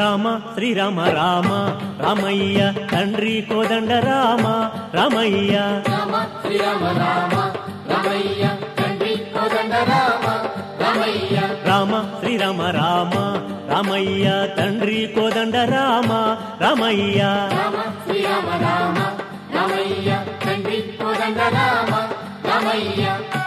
రామ శ్రీరామ రామ రామయ్య తండ్రి కోదండ రామ రామయ్య రామ శ్రీరామ రామ రామయ్య తండ్రి కోదండ రామ రామయ్య రామ శ్రీరామ రామ రామయ్య తండ్రి కోదండ రామ రామయ్య రామ శ్రీరామ రామ రామయ్య తండ్రి కోదండ రామ రామయ్య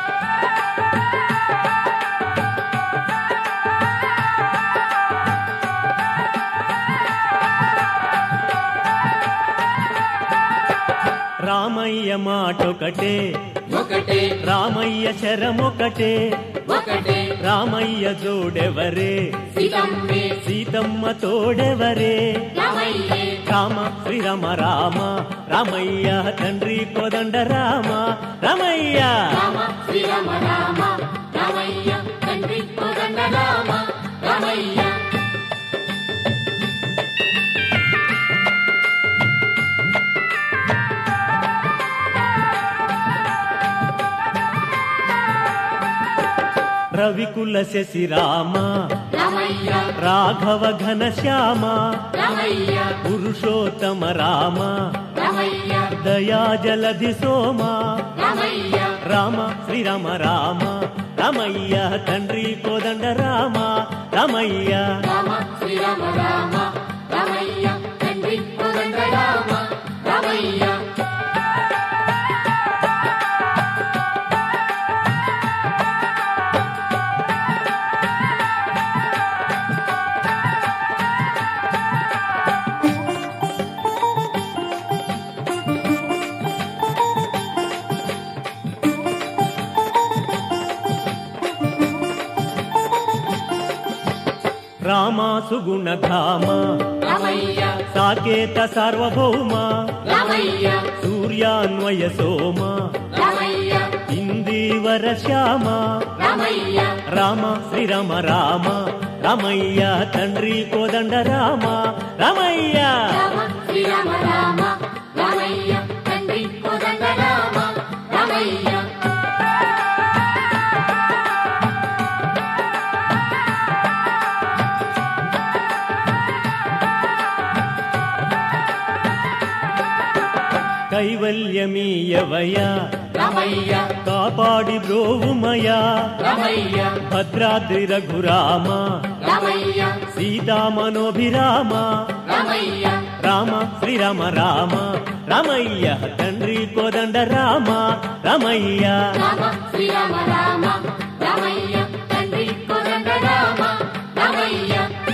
రామయ్య మాటొకటే ఒకటే రామయ్య శరమొకటే ఒకటే రామయ్య జోడెవరే సీతమ్మే సీతమ్మ తోడెవరే రామయ్యే రామ శ్రీరామ రామ రామయ్య తండ్రి కోదండ రామ రామయ్య రామ శ్రీరామ రామ రామయ్య తండ్రి కోదండ రామ రామయ్య రవికుల శశి రామ రామయ్య రాఘవ ఘన శ్యామ రామయ్య పురుషోత్తమ రామ రామయ్య దయా జలధి సోమ రామయ్య రామ శ్రీరామ రామ రామయ్య తండ్రి కోదండ రామ రామయ్య రామ శ్రీరామ రామ రామయ్య తండ్రి కోదండ రామ రామయ్య రామ సుగుణధామ రామయ్య సాకేత సార్వభౌమ రామయ్య సూర్యాన్వయ సోమ రామయ్య ఇందీవర శ్యామ రామయ్య రామ శ్రీరామ రామ రామయ్య తండ్రి కోదండ రామ రామయ్య రామ శ్రీరామ రామ రామయ్య తండ్రి కోదండ రామ రామయ్య కైవల్యమీయవయ రామయ్య కాపాడి బ్రోవుమయ రామయ్య భద్రాద్రి రఘురామ రామయ్య సీతామనోభిరామ రామయ్య రామ శ్రీరామ రామ రామయ్య తండ్రి కోదండ రామ రామయ్య రామ శ్రీరామ రామ రామయ్య తండ్రి కోదండ రామ రామయ్య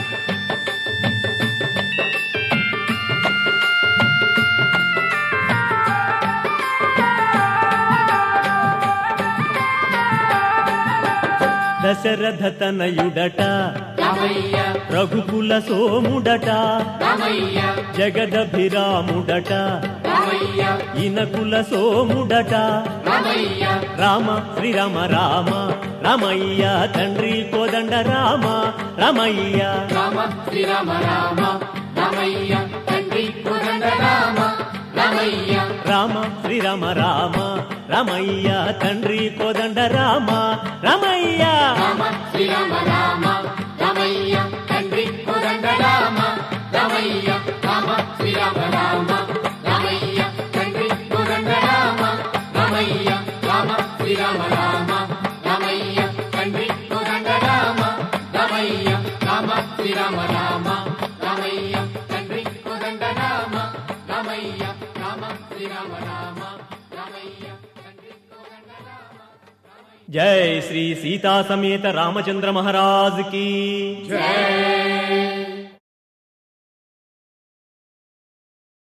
దశరథ తనయుడట రామయ్య రఘుకుల సోముడట రామయ్య జగదభిరాముడట రామయ్య ఇనకుల సోముడట రామయ్య రామ శ్రీరామ రామ రామయ్య తండ్రి కోదండ రామ రామయ్య రామ శ్రీరామ రామ రామయ్య తండ్రి కోదండ రామ రామయ్య రామ శ్రీరామ రామ రామయ్య తండ్రి కోదండ రామ రామయ్య రామ శ్రీరామ రామ రామయ్య తండ్రి కోదండ రామ రామయ్య రామ శ్రీరామ రామ రామయ్య తండ్రి కోదండ రామ రామయ్య రామ శ్రీరామ రామ రామయ్య తండ్రి కోదండ రామ రామయ్య రామ శ్రీరామ రామ రామయ్య తండ్రి కోదండ రామ రామయ్య రామ శ్రీరామ రామ రామయ్య తండ్రి కోదండ రామ జై శ్రీ సీతా సమేత రామచంద్ర మహారాజ్ की జై